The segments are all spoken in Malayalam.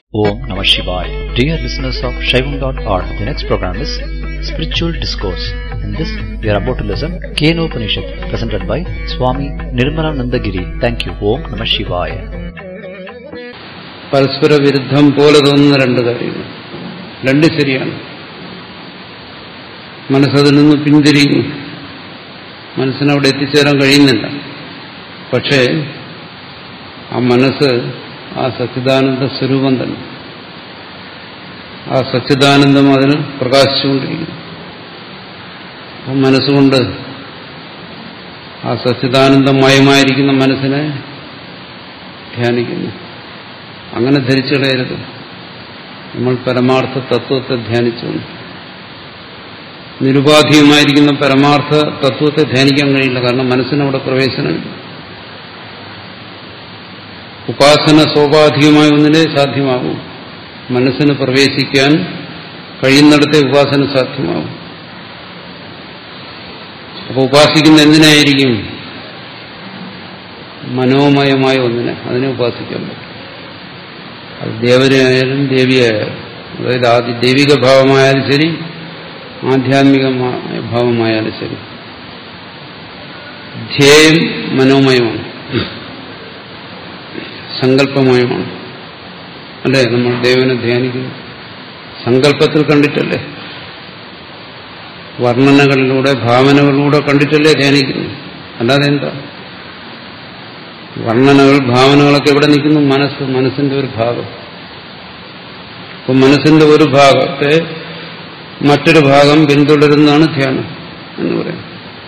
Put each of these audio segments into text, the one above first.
Om Namah Shivaya. Dear listeners of Shaivam.org, the next program is Spiritual Discourse. In this, we are about to listen Keno Upanishad, presented by Swami Nirmalananda Giri. Thank you. Om Namah Shivaya. പരസ്പര വിരുദ്ധം പോലെ തോന്നുന്ന രണ്ട് കാര്യങ്ങൾ രണ്ട് ശരിയാണ് മനസ്സതിൽ നിന്ന് പിന്തിരിയുന്നു മനസ്സിനവിടെ എത്തിച്ചേരാൻ കഴിയുന്നില്ല പക്ഷേ ആ മനസ്സ് ആ സച്ചിദാനന്ദ സ്വരൂപം തന്നെ ആ സച്ചിദാനന്ദം അതിന് പ്രകാശിച്ചുകൊണ്ടിരിക്കുന്നു അപ്പം മനസ്സുകൊണ്ട് ആ സച്ചിദാനന്ദമയമായിരിക്കുന്ന മനസ്സിനെ ധ്യാനിക്കുന്നു അങ്ങനെ ധരിച്ചിടയരുത് നമ്മൾ പരമാർത്ഥ തത്വത്തെ ധ്യാനിച്ചു നിരുപാധികമായിരിക്കുന്ന പരമാർത്ഥ തത്വത്തെ ധ്യാനിക്കാൻ കഴിയില്ല കാരണം മനസ്സിനവിടെ പ്രവേശനമില്ല ഉപാസന സ്വാഭാവികമായ ഒന്നിനെ സാധ്യമാകും മനസ്സിന് പ്രവേശിക്കാൻ കഴിയുന്നിടത്തെ ഉപാസന സാധ്യമാകും അപ്പോൾ ഉപാസിക്കുന്ന എന്തിനായിരിക്കും മനോമയമായ ഒന്നിനെ അതിനെ ഉപാസിക്കാൻ പറ്റും അത് ദേവനായാലും ദേവിയായാലും അതായത് ആദ്യ ദൈവിക ഭാവമായാലും ശരി ആധ്യാത്മികമായ ഭാവമായാലും ശരി ധ്യേയം മനോമയമാണ് സങ്കല്പമയമാണ് അല്ലേ നമ്മൾ ദേവനെ ധ്യാനിക്കുന്നു സങ്കല്പത്തിൽ കണ്ടിട്ടല്ലേ വർണ്ണനകളിലൂടെ ഭാവനകളിലൂടെ കണ്ടിട്ടല്ലേ ധ്യാനിക്കുന്നു അല്ലാതെ എന്താ വർണ്ണനകൾ ഭാവനകളൊക്കെ എവിടെ നിൽക്കുന്നു മനസ്സ് മനസ്സിന്റെ ഒരു ഭാഗം അപ്പൊ മനസ്സിന്റെ ഒരു ഭാഗത്തെ മറ്റൊരു ഭാഗം പിന്തുടരുന്നതാണ് ധ്യാനം എന്ന് പറയുന്നത്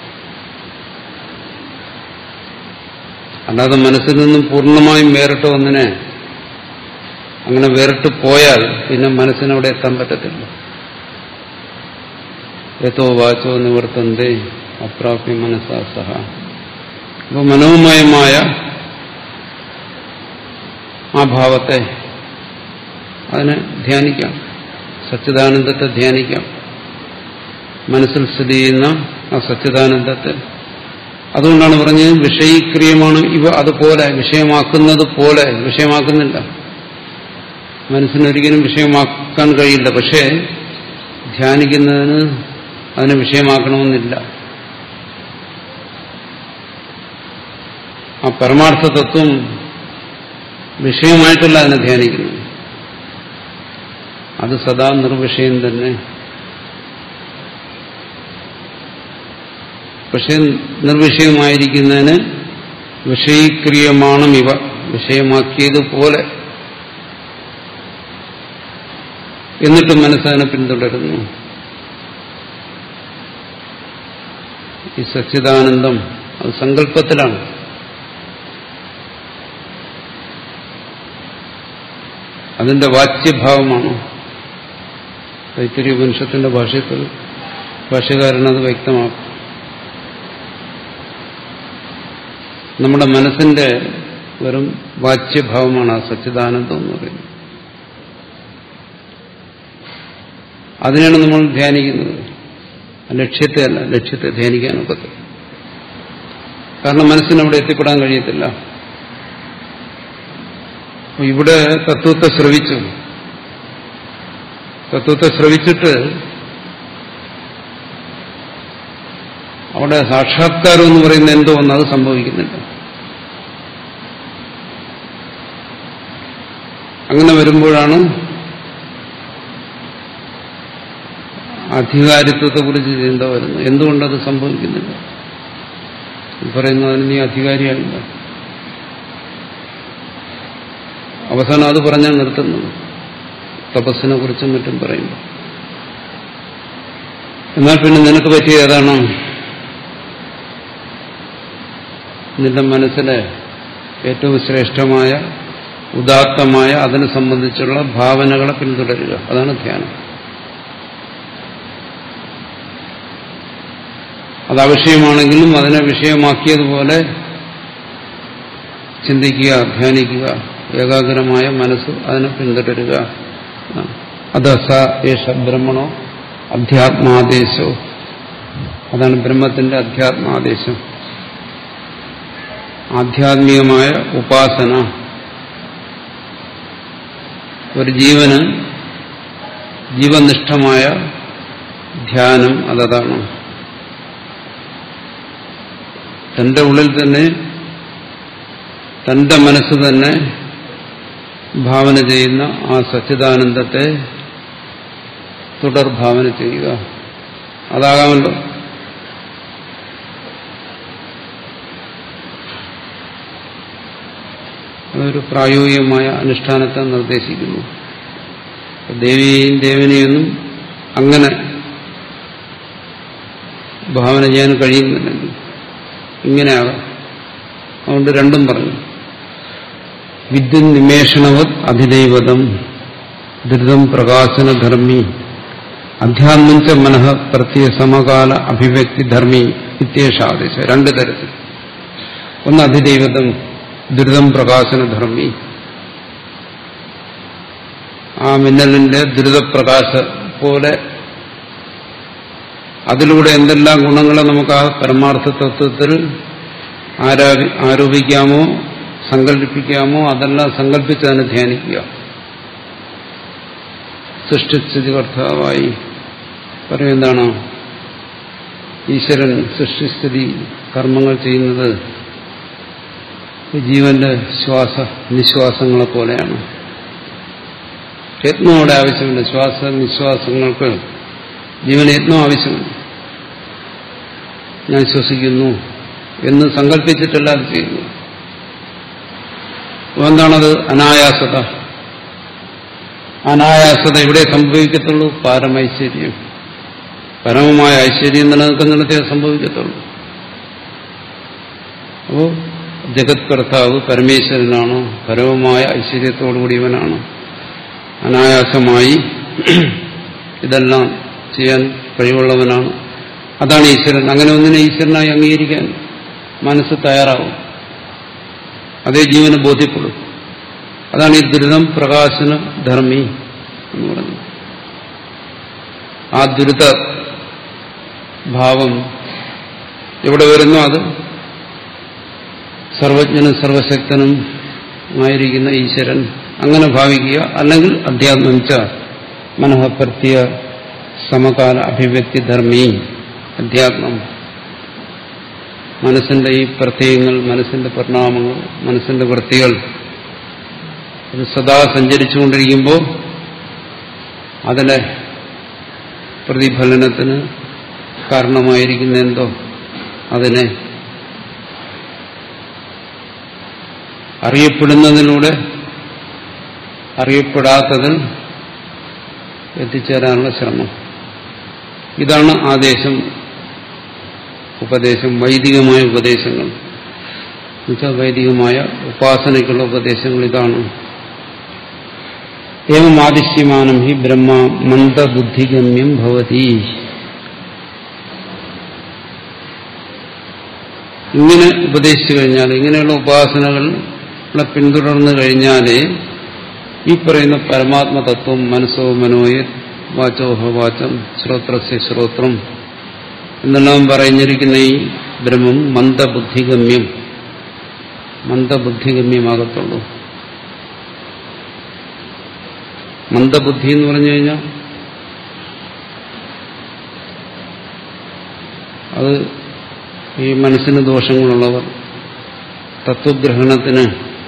അല്ലാതെ മനസ്സിൽ നിന്നും പൂർണ്ണമായും വേറിട്ട് ഒന്നിനെ അങ്ങനെ വേറിട്ട് പോയാൽ പിന്നെ മനസ്സിനവിടെ എത്താൻ പറ്റത്തില്ല ഏതോ വാച്ചോ നിവർത്തന്തേ അപ്രാപ്യ മനസ്സാ സഹ അപ്പോൾ മനോമയമായ ആ ഭാവത്തെ അതിനെ ധ്യാനിക്കാം സച്ചിദാനന്ദത്തെ ധ്യാനിക്കാം മനസ്സിൽ സ്ഥിതി ചെയ്യുന്ന ആ സച്ചിദാനന്ദത്തെ അതുകൊണ്ടാണ് പറഞ്ഞത് വിഷയീക്രിയമാണ് ഇവ അതുപോലെ വിഷയമാക്കുന്നത് പോലെ വിഷയമാക്കുന്നില്ല മനസ്സിനൊരിക്കലും വിഷയമാക്കാൻ കഴിയില്ല പക്ഷേ ധ്യാനിക്കുന്നതിന് അതിനെ വിഷയമാക്കണമെന്നില്ല ആ പരമാർത്ഥ തത്വം വിഷയമായിട്ടല്ല അതിനെ ധ്യാനിക്കുന്നത് അത് സദാ നിർവിഷയം തന്നെ പക്ഷെ നിർവിഷയമായിരിക്കുന്നതിന് വിഷയീക്രിയമാണ് ഇവ വിഷയമാക്കിയതുപോലെ എന്നിട്ടും മനസ്സതിനെ പിന്തുടരുന്നു ഈ സച്ചിദാനന്ദം അത് സങ്കല്പത്തിലാണ് അതിന്റെ വാച്യഭാവമാണ് തൈത്തരി ഉപനിഷത്തിന്റെ ഭാഷയത്തിൽ ഭാഷകാരനത് വ്യക്തമാക്കും നമ്മുടെ മനസ്സിന്റെ വെറും വാച്യഭാവമാണ് ആ സച്ചിദാനന്ദം എന്ന് പറയുന്നത് അതിനാണ് നമ്മൾ ധ്യാനിക്കുന്നത് ലക്ഷ്യത്തെ അല്ല ലക്ഷ്യത്തെ ധ്യാനിക്കാനൊക്കത്ത് കാരണം മനസ്സിനവിടെ എത്തിപ്പെടാൻ കഴിയത്തില്ല ഇവിടെ തത്വത്തെ ശ്രവിച്ചു തത്വത്തെ ശ്രവിച്ചിട്ട് അവിടെ സാക്ഷാത്കാരം എന്ന് പറയുന്ന എന്തോ ഒന്ന് അത് സംഭവിക്കുന്നില്ല അങ്ങനെ വരുമ്പോഴാണ് അധികാരിത്വത്തെക്കുറിച്ച് ചിന്ത വരുന്നത് എന്തുകൊണ്ടത് സംഭവിക്കുന്നില്ല പറയുന്നു അതിന് നീ അധികാരിയായില്ല അവസാനം അത് പറഞ്ഞാൽ നിർത്തുന്നത് തപസ്സിനെ കുറിച്ചും മറ്റും പറയുമ്പോൾ എന്നാൽ പിന്നെ നിനക്ക് പറ്റിയ ഏതാണ് നിന്റെ മനസ്സിലെ ഏറ്റവും ശ്രേഷ്ഠമായ ഉദാത്തമായ അതിനെ സംബന്ധിച്ചുള്ള ഭാവനകളെ പിന്തുടരുക അതാണ് ധ്യാനം അത് അവിഷയമാണെങ്കിലും അതിനെ വിഷയമാക്കിയതുപോലെ ചിന്തിക്കുക ധ്യാനിക്കുക ഏകാഗ്രമായ മനസ്സ് അതിനെ പിന്തുടരുക അത് സ യേശ ബ്രഹ്മണോ അധ്യാത്മാദേശോ അതാണ് ബ്രഹ്മത്തിന്റെ അധ്യാത്മാദേശം ആധ്യാത്മികമായ ഉപാസന ഒരു ജീവന് ജീവനിഷ്ഠമായ ധ്യാനം അതതാണ് തന്റെ ഉള്ളിൽ തന്നെ തന്റെ മനസ്സ് തന്നെ ഭാവന ചെയ്യുന്ന ആ സച്ചിദാനന്ദത്തെ തുടർ ഭാവന ചെയ്യുക അതാകാമല്ലോ അതൊരു പ്രായോഗികമായ അനുഷ്ഠാനത്തെ നിർദ്ദേശിക്കുന്നു ദേവിയെയും ദേവനെയൊന്നും അങ്ങനെ ഭാവന ചെയ്യാൻ കഴിയുന്നില്ലെങ്കിൽ ഇങ്ങനെയാകാം അതുകൊണ്ട് രണ്ടും പറഞ്ഞു വിദ്യുൻ നിമേഷണവത് അധിദൈവതം ധൃതം പ്രകാശനധർമ്മി അധ്യാത്മഞ്ച മനഃ പ്രത്യ സമകാല അഭിവ്യക്തി ധർമ്മി ഇത്യേഷാദേശ രണ്ട് തരത്തിൽ ഒന്ന് അധിദൈവതം ദുരിതം പ്രകാശനധർമ്മി ആ മിന്നലിന്റെ ദുരിതപ്രകാശ പോലെ അതിലൂടെ എന്തെല്ലാം ഗുണങ്ങളെ നമുക്ക് ആ പരമാർത്ഥ തത്വത്തിൽ ആരോപിക്കാമോ സങ്കല്പിക്കാമോ അതെല്ലാം സങ്കല്പിച്ചതിനെ ധ്യാനിക്കുക സൃഷ്ടിസ്ഥിതികർത്താവായി പറയും എന്താണ് ഈശ്വരൻ സൃഷ്ടിസ്ഥിതി കർമ്മങ്ങൾ ചെയ്യുന്നത് ജീവന്റെ ശ്വാസ നിശ്വാസങ്ങളെ പോലെയാണ് യത്നം അവിടെ ആവശ്യമുണ്ട് ശ്വാസ നിശ്വാസങ്ങൾക്ക് ജീവന് യത്നം ആവശ്യമുണ്ട് ഞാൻ ശ്വസിക്കുന്നു എന്ന് സങ്കല്പിച്ചിട്ടല്ല അത് ചെയ്യുന്നു എന്താണത് അനായാസത അനായാസത ഇവിടെ സംഭവിക്കത്തുള്ളൂ പാരമൈശ്വര്യം പരമമായ ഐശ്വര്യം നിലനിൽക്കുന്നിടത്തേ സംഭവിക്കത്തുള്ളൂ അപ്പോ ജഗത് കർത്താവ് പരമേശ്വരനാണ് പരമമായ ഐശ്വര്യത്തോടുകൂടിയവനാണ് അനായാസമായി ഇതെല്ലാം ചെയ്യാൻ കഴിവുള്ളവനാണ് അതാണ് ഈശ്വരൻ അങ്ങനെ ഒന്നിനെ ഈശ്വരനായി അംഗീകരിക്കാൻ മനസ്സ് തയ്യാറാവും അതേ ജീവന് ബോധ്യപ്പെടും അതാണ് ഈ ദുരിതം പ്രകാശന ധർമ്മി എന്ന് പറയുന്നത് ആ ദുരിത ഭാവം എവിടെ വരുന്നു അത് സർവജ്ഞനും സർവശക്തനും ആയിരിക്കുന്ന ഈശ്വരൻ അങ്ങനെ ഭാവിക്കുക അല്ലെങ്കിൽ അധ്യാത്മം ച മനഃപ്രത്യ സമകാല അഭിവ്യക്തി ധർമ്മി അധ്യാത്മം മനസ്സിന്റെ ഈ പ്രത്യയങ്ങൾ മനസ്സിന്റെ പരിണാമങ്ങൾ മനസ്സിന്റെ വൃത്തികൾ അത് സദാ സഞ്ചരിച്ചുകൊണ്ടിരിക്കുമ്പോൾ അതിലെ പ്രതിഫലനത്തിന് കാരണമായിരിക്കുന്ന എന്തോ അതിനെ അറിയപ്പെടുന്നതിലൂടെ അറിയപ്പെടാത്തതിൽ എത്തിച്ചേരാനുള്ള ശ്രമം ഇതാണ് ആദേശം ഉപദേശം വൈദികമായ ഉപദേശങ്ങൾ എന്നുവെച്ചാൽ വൈദികമായ ഉപാസനയ്ക്കുള്ള ഉപദേശങ്ങൾ ഇതാണ് ഏവം ആദിശ്യമാനം ഹി ബ്രഹ്മ മന്ദബുദ്ധിഗമ്യം ഭവതി ഇങ്ങനെ ഉപദേശിച്ചു കഴിഞ്ഞാൽ ഇങ്ങനെയുള്ള ഉപാസനകളെ പിന്തുടർന്നു കഴിഞ്ഞാലേ ഈ പറയുന്ന പരമാത്മതത്വം മനസ്സോ മനോയെ വാചോഹ വാചം ശ്രോത്രസ്യ ശ്രോത്രം എന്നെല്ലാം പറഞ്ഞിരിക്കുന്ന ഈ ബ്രഹ്മം മന്ദബുദ്ധിഗമ്യം മന്ദബുദ്ധിഗമ്യമാകത്തുള്ളൂ മന്ദബുദ്ധി എന്ന് പറഞ്ഞു കഴിഞ്ഞാൽ അത് ഈ മനസ്സിന് ദോഷങ്ങളുള്ളവർ തത്വഗ്രഹണത്തിന്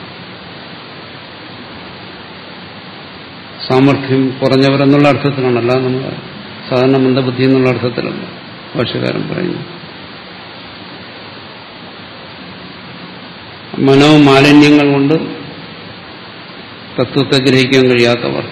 സാമർഥ്യം കുറഞ്ഞവരെന്നുള്ള അർത്ഥത്തിലാണല്ല നമ്മൾ സാധാരണ മന്ദബുദ്ധി എന്നുള്ള അർത്ഥത്തിലല്ല ഭാഷകാരൻ പറയുന്നു മനോമാലിന്യങ്ങൾ കൊണ്ട് തത്വത്തെ ഗ്രഹിക്കാൻ കഴിയാത്തവർ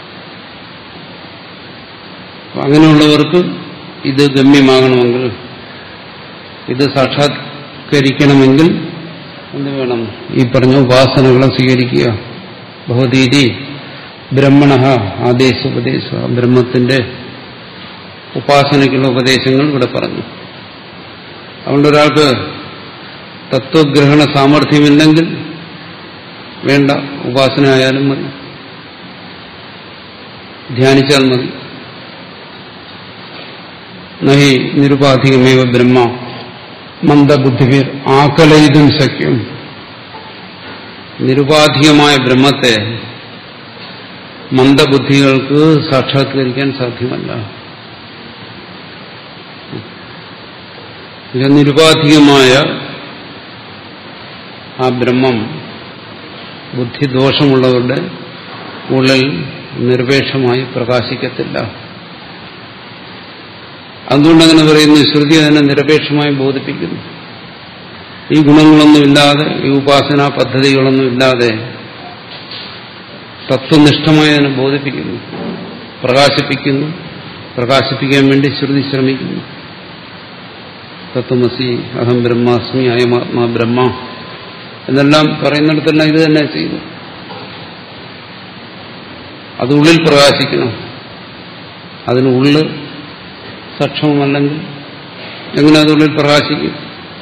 അങ്ങനെയുള്ളവർക്ക് ഇത് ഗമ്യമാകണമെങ്കിൽ ഇത് സാക്ഷാത്കരിക്കണമെങ്കിൽ എന്ത് വേണം ഈ പറഞ്ഞ ഉപാസനകളെ സ്വീകരിക്കുക ഭഗവതീതി ബ്രഹ്മണ ആദേശോപദേശ ബ്രഹ്മത്തിന്റെ ഉപാസനയ്ക്കുള്ള ഉപദേശങ്ങൾ ഇവിടെ പറഞ്ഞു അതുകൊണ്ട് ഒരാൾക്ക് തത്വഗ്രഹണ സാമർഥ്യമില്ലെങ്കിൽ വേണ്ട ഉപാസന ആയാലും മതി ധ്യാനിച്ചാൽ മതി നഹി നിരുപാധികമേവ ബ്രഹ്മ മന്ദബുദ്ധിവീർ ആക്കലയിതും ശക്യം നിരുപാധികമായ ബ്രഹ്മത്തെ മന്ദബുദ്ധികൾക്ക് സാക്ഷാത്കരിക്കാൻ സാധ്യമല്ല ഇത് നിരുപാധികമായ ആ ബ്രഹ്മം ബുദ്ധിദോഷമുള്ളവരുടെ ഉള്ളിൽ നിരപേക്ഷമായി പ്രകാശിക്കത്തില്ല അതുകൊണ്ട് അങ്ങനെ പറയുന്നു ശ്രുതി അതിനെ നിരപേക്ഷമായി ബോധിപ്പിക്കുന്നു ഈ ഗുണങ്ങളൊന്നുമില്ലാതെ ഈ ഉപാസനാ പദ്ധതികളൊന്നുമില്ലാതെ തത്വനിഷ്ഠമായി അതിനെ ബോധിപ്പിക്കുന്നു പ്രകാശിപ്പിക്കുന്നു പ്രകാശിപ്പിക്കാൻ വേണ്ടി ശ്രുതി ശ്രമിക്കുന്നു തത്വമസി അഹം ബ്രഹ്മാസ്മി അയമാത്മാ ബ്രഹ്മ എന്നെല്ലാം പറയുന്നിടത്തെല്ലാം ഇത് തന്നെ ചെയ്യുന്നു അത് ഉള്ളിൽ പ്രകാശിക്കണം അതിന് ഉള്ള് സക്ഷമമല്ലെങ്കിൽ എങ്ങനെ അതുള്ളിൽ പ്രകാശിക്കും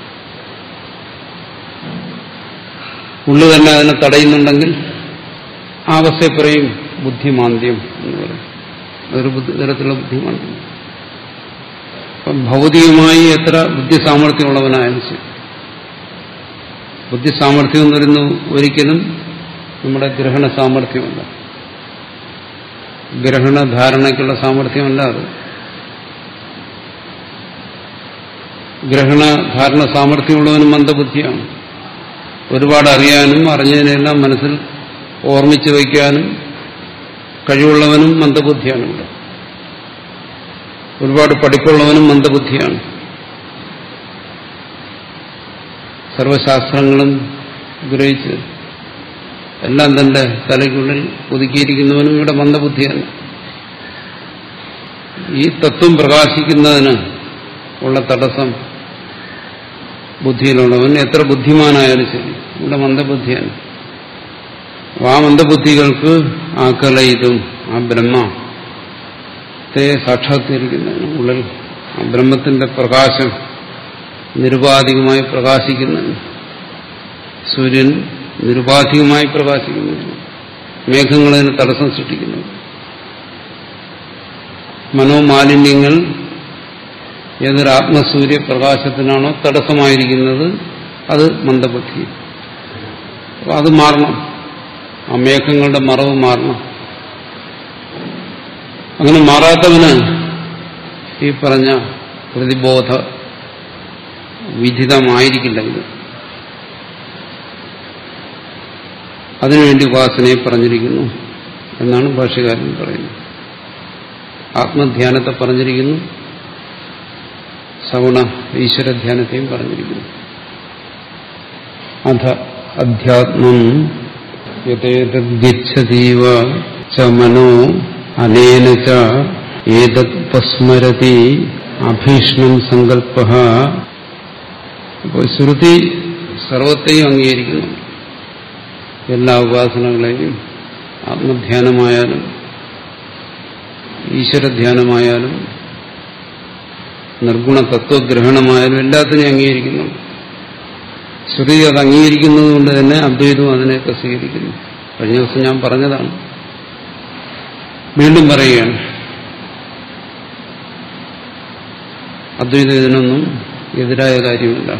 ഉള്ളു തന്നെ അതിനെ തടയുന്നുണ്ടെങ്കിൽ ആ അവസ്ഥയെ പറയും ബുദ്ധിമാന്ദ്യം എന്ന് പറയും അതൊരു ബുദ്ധി തരത്തിലുള്ള ബുദ്ധിമാന്ദ്യം അപ്പം ഭൗതികമായി എത്ര ബുദ്ധി സാമർഥ്യമുള്ളവനായാലും ശരി ബുദ്ധി സാമർഥ്യം എന്ന് പറയുന്നു ഒരിക്കലും നമ്മുടെ ഗ്രഹണ സാമർഥ്യമല്ല ഗ്രഹണധാരണയ്ക്കുള്ള സാമർഥ്യമല്ല അത് ഗ്രഹണ ധാരണ സാമർഥ്യമുള്ളവനും മന്ദബുദ്ധിയാണ് ഒരുപാട് അറിയാനും അറിഞ്ഞതിനെല്ലാം മനസ്സിൽ ഓർമ്മിച്ചു വയ്ക്കാനും കഴിവുള്ളവനും മന്ദബുദ്ധിയാണ് ഇവിടെ ഒരുപാട് പഠിപ്പുള്ളവനും മന്ദബുദ്ധിയാണ് സർവശാസ്ത്രങ്ങളും ഗ്രഹിച്ച് എല്ലാം തന്റെ തലയ്ക്കുള്ളിൽ ഒതുക്കിയിരിക്കുന്നവനും ഇവിടെ മന്ദബുദ്ധിയാണ് ഈ തത്വം പ്രകാശിക്കുന്നതിന് ഉള്ള തടസ്സം ബുദ്ധിയിലുള്ളവൻ എത്ര ബുദ്ധിമാനായാലും ശരി ഇവിടെ മന്ദബുദ്ധിയാണ് ആ മന്ദബുദ്ധികൾക്ക് ആ കലയിതും ആ ബ്രഹ്മത്തെ സാക്ഷാത്കരിക്കുന്നതിന് ഉള്ളിൽ ആ ബ്രഹ്മത്തിന്റെ പ്രകാശം നിരുപാധികമായി പ്രകാശിക്കുന്നതിന് സൂര്യൻ നിരുപാധികമായി പ്രകാശിക്കുന്നതിന് മേഘങ്ങളതിന് തടസ്സം സൃഷ്ടിക്കുന്നു മനോമാലിന്യങ്ങൾ ഏതൊരു ആത്മസൂര്യ പ്രകാശത്തിനാണോ തടസ്സമായിരിക്കുന്നത് അത് മന്ദബുദ്ധി അപ്പോൾ അത് മാറണം ആ മേഘങ്ങളുടെ മറവ് മാറണം അങ്ങനെ മാറാത്തവന് ഈ പറഞ്ഞ പ്രതിബോധ വിധിതമായിരിക്കില്ല ഇത് അതിനുവേണ്ടി ഉപാസനയെ പറഞ്ഞിരിക്കുന്നു എന്നാണ് ഭാഷ്യകാരൻ പറയുന്നത് ആത്മധ്യാനത്തെ പറഞ്ഞിരിക്കുന്നു സഗുണ ഈശ്വരധ്യാനത്തെയും പറഞ്ഞിരിക്കുന്നു അധ അധ്യാത്മം യഥേതദ്ഗച്ഛതീവ ച മനോ അനേന ച ഏതത്പസ്മരതി അഭീഷ്ണം സങ്കല്പ അപ്പോൾ ശ്രുതി സർവത്തെയും അംഗീകരിക്കുന്നു എല്ലാ ഉപാസനകളെയും ആത്മധ്യാനമായാലും ഈശ്വരധ്യാനമായാലും നിർഗുണ തത്വഗ്രഹണമായാലും എല്ലാത്തിനെയും അംഗീകരിക്കുന്നു ശ്രുതി അത് അംഗീകരിക്കുന്നത് കൊണ്ട് തന്നെ അദ്വൈതവും അതിനെയൊക്കെ സ്വീകരിക്കുന്നു കഴിഞ്ഞ ദിവസം ഞാൻ പറഞ്ഞതാണ് വീണ്ടും പറയുകയാണ് അദ്വൈതം ഇതിനൊന്നും എതിരായ കാര്യമല്ല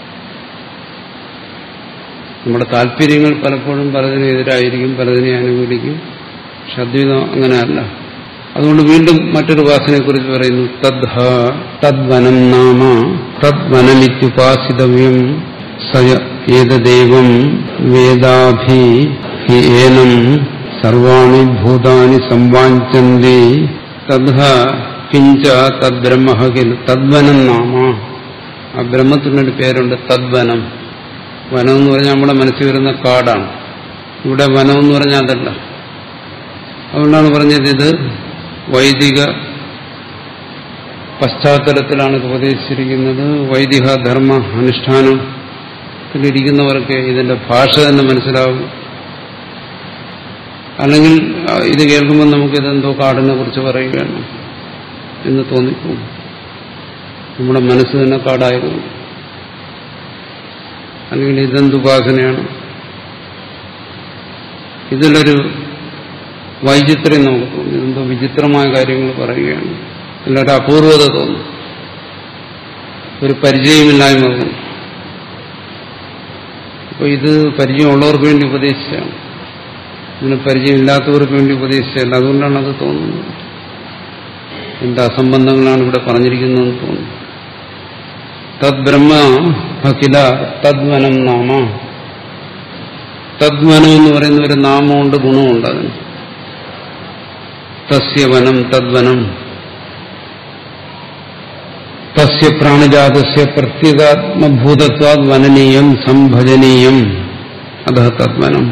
നമ്മുടെ താല്പര്യങ്ങൾ പലപ്പോഴും പലതിനും എതിരായിരിക്കും പലതിനെ അനുകൂലിക്കും പക്ഷെ അദ്വൈതം അങ്ങനെയല്ല അതുകൊണ്ട് വീണ്ടും മറ്റൊരു ഉപാസനയെക്കുറിച്ച് പറയുന്നു തദ്ഹ തദ്വനം നാമ തദ്വനമിത്യുപാസിതവ്യം സയ ഏതദേവം വേദാഭി ഹി ഏനം സർവാണി ഭൂതാനി സംവാഞ്ചന്തി തദ്ഹ കിഞ്ച തദ്ബ്രഹ്മ കിൽ തദ്വനം നാമ ആ ബ്രഹ്മത്തിനൊരു പേരുണ്ട് തദ്വനം വനം എന്ന് പറഞ്ഞാൽ നമ്മുടെ മനസ്സിൽ വരുന്ന കാടാണ് ഇവിടെ വനം എന്ന് പറഞ്ഞാൽ അതല്ല അതുകൊണ്ടാണ് പറഞ്ഞത് ഇത് വൈദിക പശ്ചാത്തലത്തിലാണ് ഇത് ഉപദേശിച്ചിരിക്കുന്നത് വൈദിക ധർമ്മ അനുഷ്ഠാനത്തിലിരിക്കുന്നവർക്ക് ഇതിന്റെ ഭാഷ തന്നെ മനസ്സിലാവും അല്ലെങ്കിൽ ഇത് കേൾക്കുമ്പോൾ നമുക്കിതെന്തോ കാടിനെ കുറിച്ച് പറയുകയാണ് എന്ന് തോന്നിപ്പോകും നമ്മുടെ മനസ്സ് തന്നെ കാടായിരുന്നു അല്ലെങ്കിൽ ഇതെന്തുപാസനയാണ് ഇതിലൊരു വൈചിത്രം നമുക്ക് തോന്നും ഇതെന്തോ വിചിത്രമായ കാര്യങ്ങൾ പറയുകയാണ് അതിലൊരു അപൂർവത തോന്നും ഒരു പരിചയമില്ലായ്മ തോന്നും അപ്പോൾ ഇത് പരിചയമുള്ളവർക്ക് വേണ്ടി ഉപദേശിച്ചാണ് ഇതിന് പരിചയമില്ലാത്തവർക്ക് വേണ്ടി ഉപദേശിച്ചല്ല അതുകൊണ്ടാണ് അത് തോന്നുന്നത് എന്ത് അസംബന്ധങ്ങളാണ് ഇവിടെ പറഞ്ഞിരിക്കുന്നതെന്ന് തോന്നുന്നു തദ്ബ്രഹ്മ അഖില തദ്വനം നാമ തദ്വനം എന്ന് പറയുന്ന ഒരു നാമമുണ്ട് ഗുണമുണ്ട് അതിന് തസ്യവനം തദ്വനം തസ്യ പ്രാണിജാതസ്യ പ്രത്യേകാത്മഭൂതത്വാത് വനനീയം സംഭജനീയം അത തദ്വനം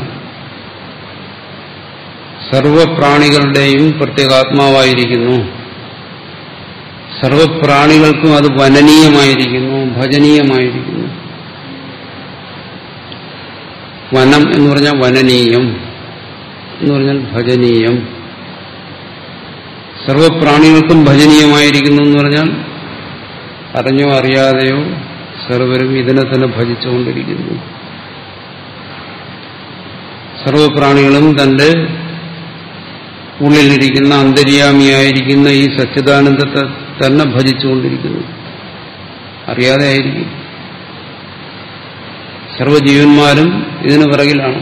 സർവപ്രാണികളുടെയും പ്രത്യേകാത്മാവായിരിക്കുന്നു സർവപ്രാണികൾക്കും അത് വനനീയമായിരിക്കുന്നു ഭജനീയമായിരിക്കുന്നു വനം എന്ന് പറഞ്ഞാൽ വനനീയം എന്ന് പറഞ്ഞാൽ ഭജനീയം സർവപ്രാണികൾക്കും ഭജനീയമായിരിക്കുന്നു എന്ന് പറഞ്ഞാൽ അറിഞ്ഞോ അറിയാതെയോ സർവരും ഇതിനെ തന്നെ ഭജിച്ചുകൊണ്ടിരിക്കുന്നു സർവപ്രാണികളും തന്റെ ഉള്ളിലിരിക്കുന്ന അന്തര്യാമിയായിരിക്കുന്ന ഈ സച്ചിദാനന്ദത്തെ തന്നെ ഭജിച്ചുകൊണ്ടിരിക്കുന്നു അറിയാതെ ആയിരിക്കും സർവജീവന്മാരും ഇതിനു പിറകിലാണ്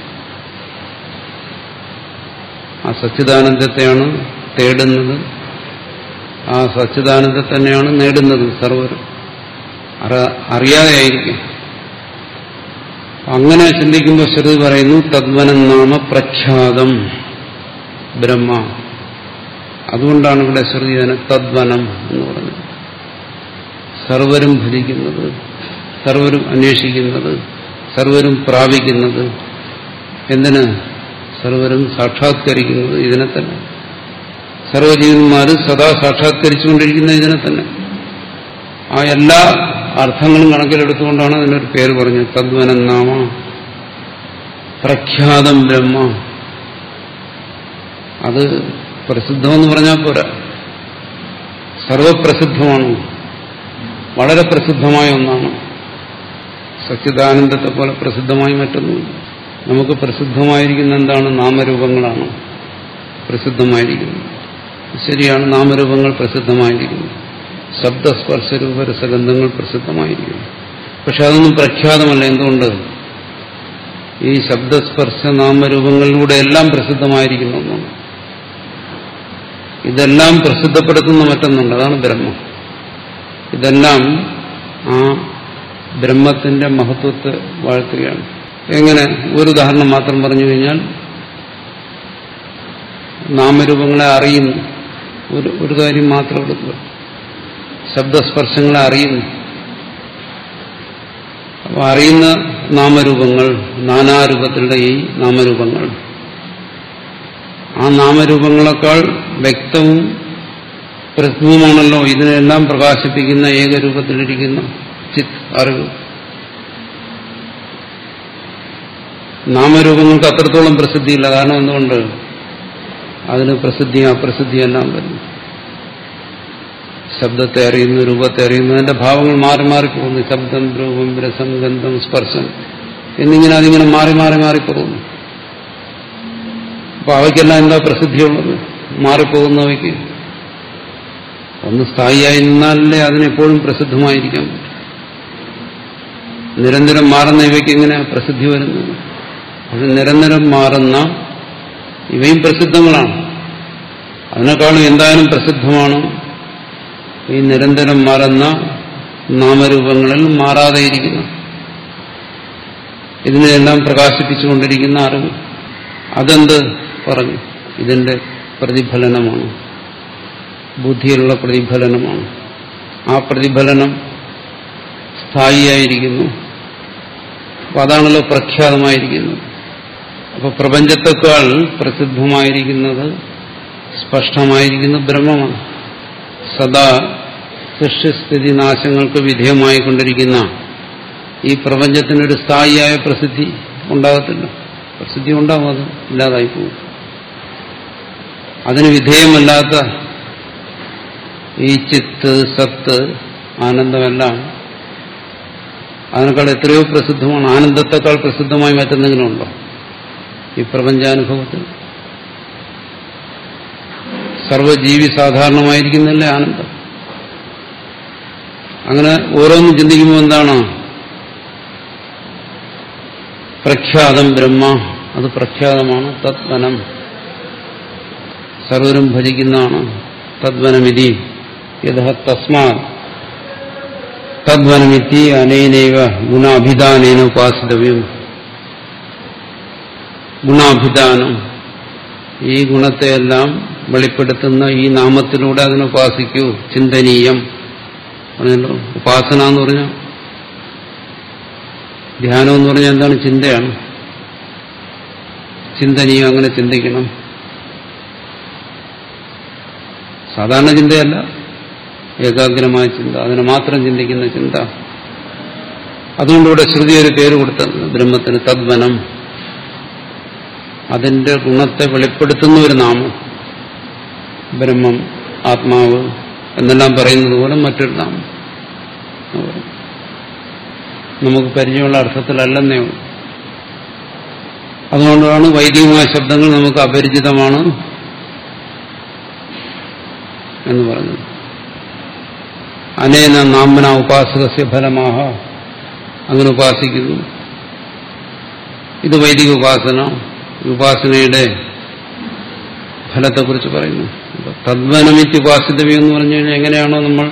ആ സച്ചിദാനന്ദത്തെയാണ് തേടുന്നത് ആ സച്ചിദാനന്ദ തന്നെയാണ് നേടുന്നത് സർവരും അറിയാതെ ആയിരിക്കും അങ്ങനെ ചിന്തിക്കുമ്പോൾ ശ്രുതി പറയുന്നു തദ്വനം നാമ പ്രഖ്യാതം ബ്രഹ്മ അതുകൊണ്ടാണ് ഇവിടെ ശ്രുതി അതിനെ തദ്വനം എന്ന് പറഞ്ഞത് സർവരും ഭജിക്കുന്നത് സർവരും അന്വേഷിക്കുന്നത് സർവരും പ്രാപിക്കുന്നത് എന്തിന് സർവരും സാക്ഷാത്കരിക്കുന്നത് ഇതിനെ തന്നെ സർവജീവന്മാർ സദാ സാക്ഷാത്കരിച്ചുകൊണ്ടിരിക്കുന്ന ഇതിനെ തന്നെ ആ എല്ലാ അർത്ഥങ്ങളും കണക്കിലെടുത്തുകൊണ്ടാണ് അതിനൊരു പേര് പറഞ്ഞത് തദ്വനം നാമ പ്രഖ്യാതം ബ്രഹ്മ അത് പ്രസിദ്ധമെന്ന് പറഞ്ഞാൽ പോരാ സർവപ്രസിദ്ധമാണ് വളരെ പ്രസിദ്ധമായ ഒന്നാണ് സച്ചിദാനന്ദത്തെ പോലെ പ്രസിദ്ധമായി മറ്റൊന്നുമില്ല നമുക്ക് പ്രസിദ്ധമായിരിക്കുന്ന എന്താണ് നാമരൂപങ്ങളാണ് പ്രസിദ്ധമായിരിക്കുന്നത് ശരിയാണ് നാമരൂപങ്ങൾ പ്രസിദ്ധമായിരിക്കുന്നു ശബ്ദസ്പർശരൂപ രസഗന്ധങ്ങൾ പ്രസിദ്ധമായിരിക്കുന്നു പക്ഷെ അതൊന്നും പ്രഖ്യാതമല്ല എന്തുകൊണ്ട് ഈ ശബ്ദസ്പർശ നാമരൂപങ്ങളിലൂടെ എല്ലാം പ്രസിദ്ധമായിരിക്കുന്ന ഒന്നാണ് ഇതെല്ലാം പ്രസിദ്ധപ്പെടുത്തുന്ന മറ്റൊന്നുണ്ട് അതാണ് ബ്രഹ്മം ഇതെല്ലാം ആ ബ്രഹ്മത്തിന്റെ മഹത്വത്തെ വാഴ്ത്തുകയാണ് എങ്ങനെ ഒരു ഉദാഹരണം മാത്രം പറഞ്ഞു കഴിഞ്ഞാൽ നാമരൂപങ്ങളെ അറിയുന്നു ഒരു ഒരു കാര്യം മാത്രം എടുക്കുക ശബ്ദസ്പർശങ്ങളെ അറിയുന്നു അപ്പോൾ അറിയുന്ന നാമരൂപങ്ങൾ നാനാരൂപത്തിലുള്ള ഈ നാമരൂപങ്ങൾ ആ നാമരൂപങ്ങളെക്കാൾ വ്യക്തവും പ്രസിദ്ധവുമാണല്ലോ ഇതിനെല്ലാം പ്രകാശിപ്പിക്കുന്ന ഏകരൂപത്തിലിരിക്കുന്ന ചിത് അറിവ് നാമരൂപങ്ങൾക്ക് അത്രത്തോളം പ്രസിദ്ധിയില്ല കാരണം എന്തുകൊണ്ട് അതിന് പ്രസിദ്ധി അപ്രസിദ്ധി എല്ലാം വരുന്നു ശബ്ദത്തെ അറിയുന്നു രൂപത്തെ അറിയുന്നു അതിന്റെ ഭാവങ്ങൾ മാറി മാറി പോകുന്നു ശബ്ദം രൂപം രസം ഗന്ധം സ്പർശം എന്നിങ്ങനെ അതിങ്ങനെ മാറി മാറി മാറി പോകുന്നു അപ്പൊ അവയ്ക്കെല്ലാം എന്താ പ്രസിദ്ധിയുള്ളത് മാറിപ്പോകുന്നവയ്ക്ക് ഒന്ന് സ്ഥായിയായി നിന്നാലേ അതിനെപ്പോഴും പ്രസിദ്ധമായിരിക്കാൻ പറ്റും നിരന്തരം മാറുന്ന ഇവയ്ക്ക് എങ്ങനെ പ്രസിദ്ധി വരുന്നത് അത് നിരന്തരം മാറുന്ന ഇവയും പ്രസിദ്ധങ്ങളാണ് അതിനേക്കാളും എന്തായാലും പ്രസിദ്ധമാണ് ഈ നിരന്തരം മാറുന്ന നാമരൂപങ്ങളിൽ മാറാതെയിരിക്കുന്നു ഇതിനെല്ലാം പ്രകാശിപ്പിച്ചുകൊണ്ടിരിക്കുന്ന അറിവ് അതെന്ത് പറഞ്ഞു ഇതിന്റെ പ്രതിഫലനമാണ് ബുദ്ധിയിലുള്ള പ്രതിഫലനമാണ് ആ പ്രതിഫലനം സ്ഥായിയായിരിക്കുന്നു അപ്പൊ അതാണല്ലോ പ്രഖ്യാതമായിരിക്കുന്നത് അപ്പൊ പ്രപഞ്ചത്തെക്കാൾ പ്രസിദ്ധമായിരിക്കുന്നത് സ്പഷ്ടമായിരിക്കുന്ന ബ്രഹ്മമാണ് സദാ സൃഷ്ടിസ്ഥിതി നാശങ്ങൾക്ക് വിധേയമായിക്കൊണ്ടിരിക്കുന്ന ഈ പ്രപഞ്ചത്തിനൊരു സ്ഥായിയായ പ്രസിദ്ധി ഉണ്ടാകത്തില്ല പ്രസിദ്ധി ഉണ്ടാവും അത് ഇല്ലാതായി പോകും അതിന് വിധേയമല്ലാത്ത ഈ ചിത്ത് സത്ത് ആനന്ദമെല്ലാം അതിനേക്കാൾ എത്രയോ പ്രസിദ്ധമാണ് ആനന്ദത്തെക്കാൾ പ്രസിദ്ധമായി മറ്റെന്തെങ്കിലും ഉണ്ടോ ഈ പ്രപഞ്ചാനുഭവത്തിൽ സർവജീവി സാധാരണമായിരിക്കുന്നല്ലേ ആനന്ദം അങ്ങനെ ഓരോന്നും ചിന്തിക്കുമ്പോൾ എന്താണ് പ്രഖ്യാതം ബ്രഹ്മ അത് പ്രഖ്യാതമാണ് തദ്വനം സർവരും ഭജിക്കുന്നതാണ് തദ്വനമിതി യഥ തസ്മാ തദ്വനമിത്തി അനേനൈവ ഗുണാഭിധാനേന ഉപാസിതവ്യം ഗുണാഭിധാനം ഈ ഗുണത്തെയെല്ലാം വെളിപ്പെടുത്തുന്ന ഈ നാമത്തിലൂടെ അതിനെ ഉപാസിക്കൂ ചിന്തനീയം പറഞ്ഞല്ലോ ഉപാസന എന്ന് പറഞ്ഞാൽ ധ്യാനം എന്ന് പറഞ്ഞാൽ എന്താണ് ചിന്തയാണ് ചിന്തനീയം അങ്ങനെ ചിന്തിക്കണം സാധാരണ ചിന്തയല്ല ഏകാഗ്രമായ ചിന്ത അതിനെ മാത്രം ചിന്തിക്കുന്ന ചിന്ത അതുകൊണ്ട് ഇവിടെ ശ്രുതി ഒരു പേര് കൊടുത്തത് ബ്രഹ്മത്തിന് തദ്വനം അതിന്റെ ഗുണത്തെ വെളിപ്പെടുത്തുന്ന ഒരു നാമം ബ്രഹ്മം ആത്മാവ് എന്നെല്ലാം പറയുന്നത് പോലെ മറ്റൊരു നാമം നമുക്ക് പരിചയമുള്ള അർത്ഥത്തിലല്ലെന്നേ ഉള്ളൂ അതുകൊണ്ടാണ് വൈദികമായ ശബ്ദങ്ങൾ നമുക്ക് അപരിചിതമാണ് എന്ന് പറഞ്ഞത് അനേന നാമന ഉപാസകസ്യ ഫലമാഹ അങ്ങനെ ഉപാസിക്കുന്നു ഇത് വൈദിക ഉപാസന ഉപാസനയുടെ ഫലത്തെക്കുറിച്ച് പറയുന്നു തദ്വനമിറ്റ് ഉപാസിതവ്യം എന്ന് പറഞ്ഞു കഴിഞ്ഞാൽ എങ്ങനെയാണോ നമ്മൾ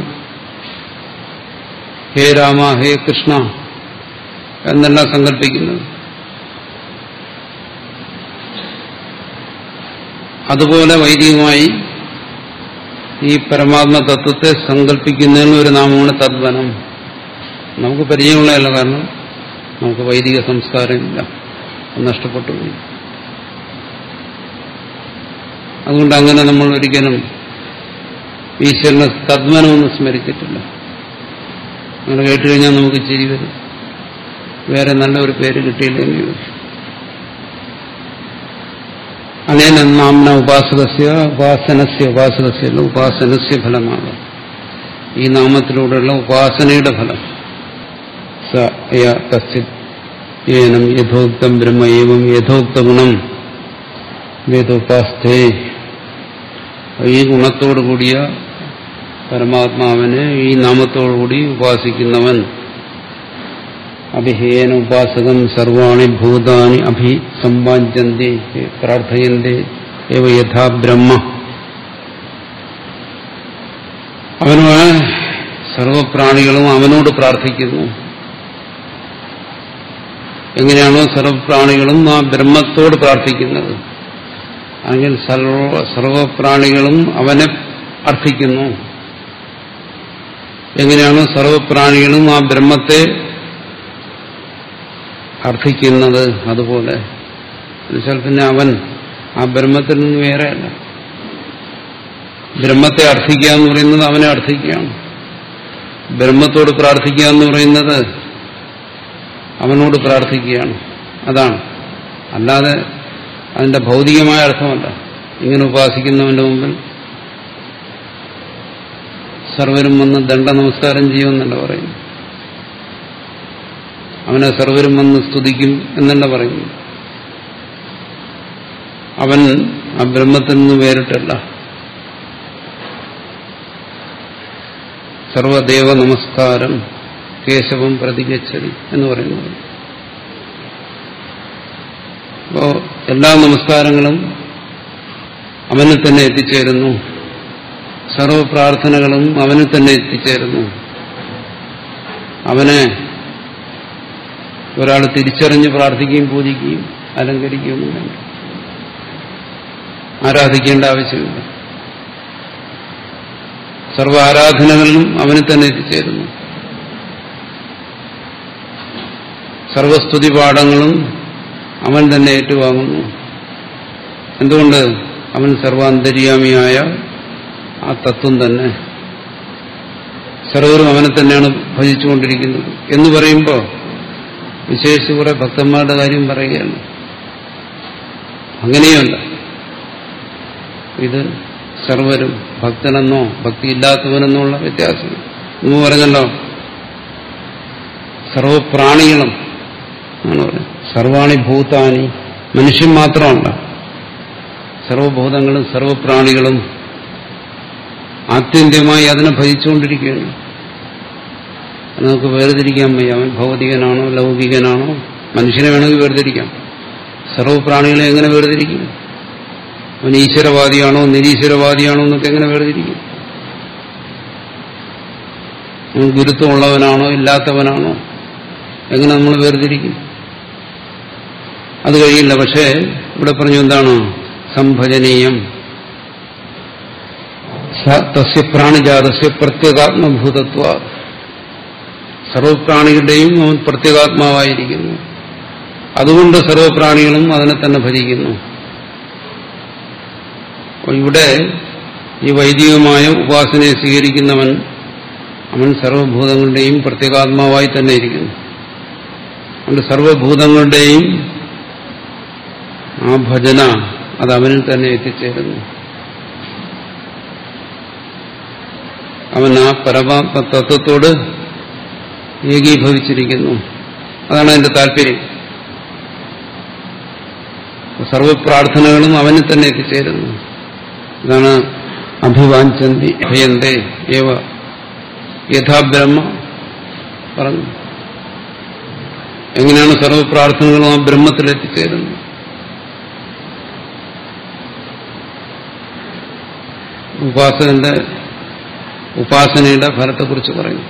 ഹേ രാമ ഹേ കൃഷ്ണ എന്നെല്ലാം സങ്കല്പിക്കുന്നത് അതുപോലെ വൈദികമായി ഈ പരമാത്മ തത്വത്തെ സങ്കല്പിക്കുന്നതിന് ഒരു നാമമാണ് തദ്വനം നമുക്ക് പരിചയമുള്ളതല്ല കാരണം നമുക്ക് വൈദിക സംസ്കാരമില്ല നഷ്ടപ്പെട്ടു പോയി അതുകൊണ്ട് അങ്ങനെ നമ്മൾ ഒരിക്കലും ഈശ്വരനെ തദ്വനമൊന്നും സ്മരിച്ചിട്ടില്ല അങ്ങനെ കേട്ട് കഴിഞ്ഞാൽ നമുക്ക് ചിരി വരും വേറെ നല്ല ഒരു പേര് കിട്ടിയില്ലെങ്കിൽ അനേന നാംന ഉപാസകസ്യ ഉപാസനസ്യ ഉപാസകസ്യ അല്ല ഉപാസനസ്യ ഫലമാണ് ഈ നാമത്തിലൂടെയുള്ള ഉപാസനയുടെ ഫലം സ യ കശ്ചിത് ഏനം യഥോക്തം ബ്രഹ്മ ഏവം യഥോക്ത ഗുണം വേദോപാസ്ഥേ ഈ ഗുണത്തോടുകൂടിയ പരമാത്മാവിനെ ഈ നാമത്തോടുകൂടി ഉപാസിക്കുന്നവൻ അഭിഹേന ഉപാസകം സർവാണി ഭൂതാനി അഭിസമ്പാദ്യന്തി പ്രാർത്ഥയന്തി ഏവ യഥാ ബ്രഹ്മ അവനോട് സർവപ്രാണികളും അവനോട് പ്രാർത്ഥിക്കുന്നു എങ്ങനെയാണോ സർവപ്രാണികളും ആ ബ്രഹ്മത്തോട് പ്രാർത്ഥിക്കുന്നത് അല്ലെങ്കിൽ സർവ സർവപ്രാണികളും അവനെ അർത്ഥിക്കുന്നു എങ്ങനെയാണോ സർവപ്രാണികളും ആ ബ്രഹ്മത്തെ അർത്ഥിക്കുന്നത് അതുപോലെ എന്നുവെച്ചാൽ പിന്നെ അവൻ ആ ബ്രഹ്മത്തിൽ നിന്ന് വേറെയല്ല ബ്രഹ്മത്തെ അർത്ഥിക്കുക എന്ന് പറയുന്നത് അവനെ അർത്ഥിക്കുകയാണ് ബ്രഹ്മത്തോട് പ്രാർത്ഥിക്കുക എന്ന് പറയുന്നത് അവനോട് പ്രാർത്ഥിക്കുകയാണ് അതാണ് അല്ലാതെ അതിന്റെ ഭൗതികമായ അർത്ഥമല്ല ഇങ്ങനെ ഉപാസിക്കുന്നവന്റെ മുമ്പിൽ സർവരും വന്ന് ദണ്ഡ നമസ്കാരം ചെയ്യുമെന്നല്ല പറയുന്നു അവനെ സർവരും വന്ന് സ്തുതിക്കും എന്നല്ല പറയുന്നു അവൻ ആ ബ്രഹ്മത്തിൽ നിന്ന് വേറിട്ടല്ല സർവദേവ നമസ്കാരം കേശവം പ്രതികച്ചതി എന്ന് പറയുന്നത് അപ്പോ എല്ലാ നമസ്കാരങ്ങളും അവനിൽ തന്നെ എത്തിച്ചേരുന്നു സർവ പ്രാർത്ഥനകളും അവനിൽ തന്നെ എത്തിച്ചേരുന്നു അവനെ ഒരാൾ തിരിച്ചറിഞ്ഞ് പ്രാർത്ഥിക്കുകയും പൂജിക്കുകയും അലങ്കരിക്കുകയൊന്നും വേണ്ട ആരാധിക്കേണ്ട ആവശ്യമില്ല സർവ ആരാധനകളിലും അവന് തന്നെ എത്തിച്ചേരുന്നു സർവസ്തുതി പാഠങ്ങളും അവൻ തന്നെ ഏറ്റുവാങ്ങുന്നു എന്തുകൊണ്ട് അവൻ സർവാന്തര്യാമിയായ ആ തത്വം തന്നെ സർവരും അവനെ തന്നെയാണ് ഭജിച്ചുകൊണ്ടിരിക്കുന്നത് എന്ന് പറയുമ്പോൾ വിശേഷിച്ച് കുറെ ഭക്തന്മാരുടെ കാര്യം പറയുകയാണ് അങ്ങനെയല്ല ഇത് സർവരും ഭക്തനെന്നോ ഭക്തിയില്ലാത്തവനെന്നോ ഉള്ള വ്യത്യാസം എന്ന് പറഞ്ഞല്ലോ സർവപ്രാണികളും ആണ് പറയുന്നത് സർവാണി ഭൂതാനി മനുഷ്യൻ മാത്രമല്ല സർവഭൂതങ്ങളും സർവപ്രാണികളും ആത്യന്തികമായി അതിനെ ഭജിച്ചുകൊണ്ടിരിക്കുകയാണ് നമുക്ക് വേർതിരിക്കാൻ വയ്യ അവൻ ഭൗതികനാണോ ലൗകികനാണോ മനുഷ്യനെ വേണമെങ്കിൽ വേർതിരിക്കാം സർവപ്രാണികളെ എങ്ങനെ വേർതിരിക്കും അവൻ ഈശ്വരവാദിയാണോ നിരീശ്വരവാദിയാണോ എന്നൊക്കെ എങ്ങനെ വേർതിരിക്കും അവൻ ഗുരുത്വമുള്ളവനാണോ ഇല്ലാത്തവനാണോ എങ്ങനെ നമ്മൾ വേർതിരിക്കും അത് കഴിയില്ല പക്ഷേ ഇവിടെ പറഞ്ഞു എന്താണ് സംഭജനീയം തസ്യ പ്രാണിജാതസ്യ പ്രത്യേകാത്മഭൂതത്വ സർവപ്രാണികളുടെയും അവൻ പ്രത്യേകാത്മാവായിരിക്കുന്നു അതുകൊണ്ട് സർവപ്രാണികളും അതിനെ തന്നെ ഭജിക്കുന്നു ഇവിടെ ഈ വൈദികമായ ഉപാസനയെ സ്വീകരിക്കുന്നവൻ അവൻ സർവഭൂതങ്ങളുടെയും പ്രത്യേകാത്മാവായി തന്നെ ഇരിക്കുന്നു അതുകൊണ്ട് സർവഭൂതങ്ങളുടെയും ആ ഭജന അത് അവനിൽ തന്നെ എത്തിച്ചേരുന്നു അവൻ ആ പരമാത്മ തത്വത്തോട് ഏകീഭവിച്ചിരിക്കുന്നു അതാണ് അതിന്റെ താല്പര്യം സർവപ്രാർത്ഥനകളും അവനിൽ തന്നെ എത്തിച്ചേരുന്നു ഇതാണ് അഭിവാഞ്ചന്തി ഭയന്തേ ഏവ യഥാബ്രഹ്മ പറഞ്ഞു എങ്ങനെയാണ് സർവപ്രാർത്ഥനകളും ആ ബ്രഹ്മത്തിൽ എത്തിച്ചേരുന്നത് ഉപാസകന്റെ ഉപാസനയുടെ ഫലത്തെക്കുറിച്ച് പറയും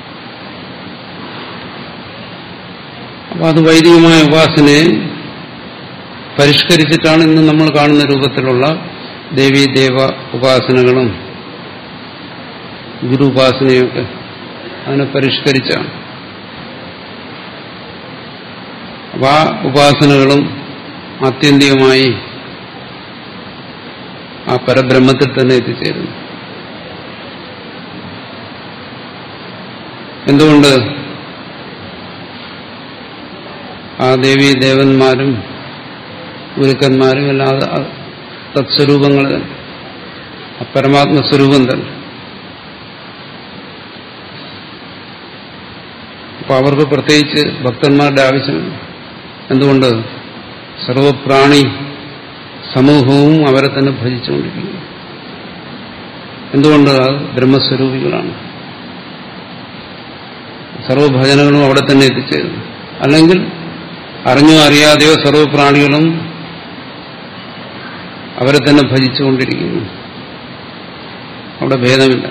അപ്പൊ അത് വൈദികമായ ഉപാസനയെ പരിഷ്കരിച്ചിട്ടാണ് ഇന്ന് നമ്മൾ കാണുന്ന രൂപത്തിലുള്ള ദേവീ ദേവ ഉപാസനകളും ഗുരു ഉപാസനയൊക്കെ അതിനെ പരിഷ്കരിച്ചാണ് അപ്പൊ ആ ഉപാസനകളും ആത്യന്തികമായി ആ പരബ്രഹ്മത്തിൽ തന്നെ എത്തിച്ചേരുന്നു എന്തുകൊണ്ട് ആ ദേവീ ദേവന്മാരും ഗുരുക്കന്മാരും എല്ലാം തത്സ്വരൂപങ്ങൾ തന്നെ ആ പരമാത്മസ്വരൂപം തന്നെ അപ്പൊ അവർക്ക് പ്രത്യേകിച്ച് ഭക്തന്മാരുടെ ആവശ്യമില്ല എന്തുകൊണ്ട് സർവപ്രാണി സമൂഹവും അവരെ തന്നെ ഭജിച്ചുകൊണ്ടിരിക്കുന്നു എന്തുകൊണ്ട് അത് ബ്രഹ്മസ്വരൂപികളാണ് സർവഭജനങ്ങളും അവിടെ തന്നെ എത്തിച്ചേരുന്നു അല്ലെങ്കിൽ അറിഞ്ഞോ അറിയാതെയോ സർവപ്രാണികളും അവരെ തന്നെ ഭജിച്ചുകൊണ്ടിരിക്കുന്നു അവിടെ ഭേദമില്ല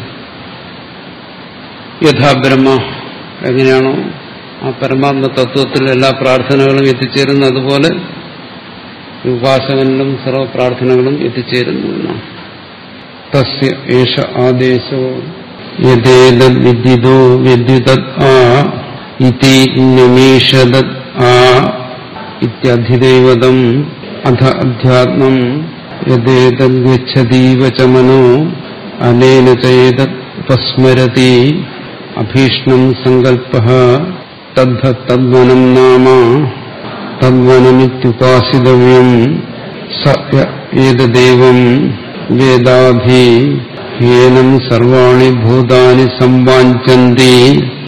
യഥാബ്രഹ്മ എങ്ങനെയാണോ ആ പരമാത്മ തത്വത്തിൽ എല്ലാ പ്രാർത്ഥനകളും എത്തിച്ചേരുന്നു അതുപോലെ ഉപാസകനിലും സർവപ്രാർത്ഥനകളും എത്തിച്ചേരുന്നു എന്നാണ് തസ്യ ഏഷ ആദേശോ യഥേതദ് വിദ്യുതോ വിദ്യുതത് ആ ഇതി നമീഷതത് ആ ഇത്യധിദൈവതം അധ അധ്യാത്മം യഥേതദ് ഗച്ഛതീവ ച മനോ അനേന ചേതത് ഉപസ്മരതി അഭീഷ്ണം സങ്കല്പ തദ്ധ തദ്വനം നാമ തദ്വനമിത്യുപാസിതവ്യം സ ഏതദേവം വേദാഭി ഹേനം സർവാണി ഭൂതാനി സംവാഞ്ചന്തി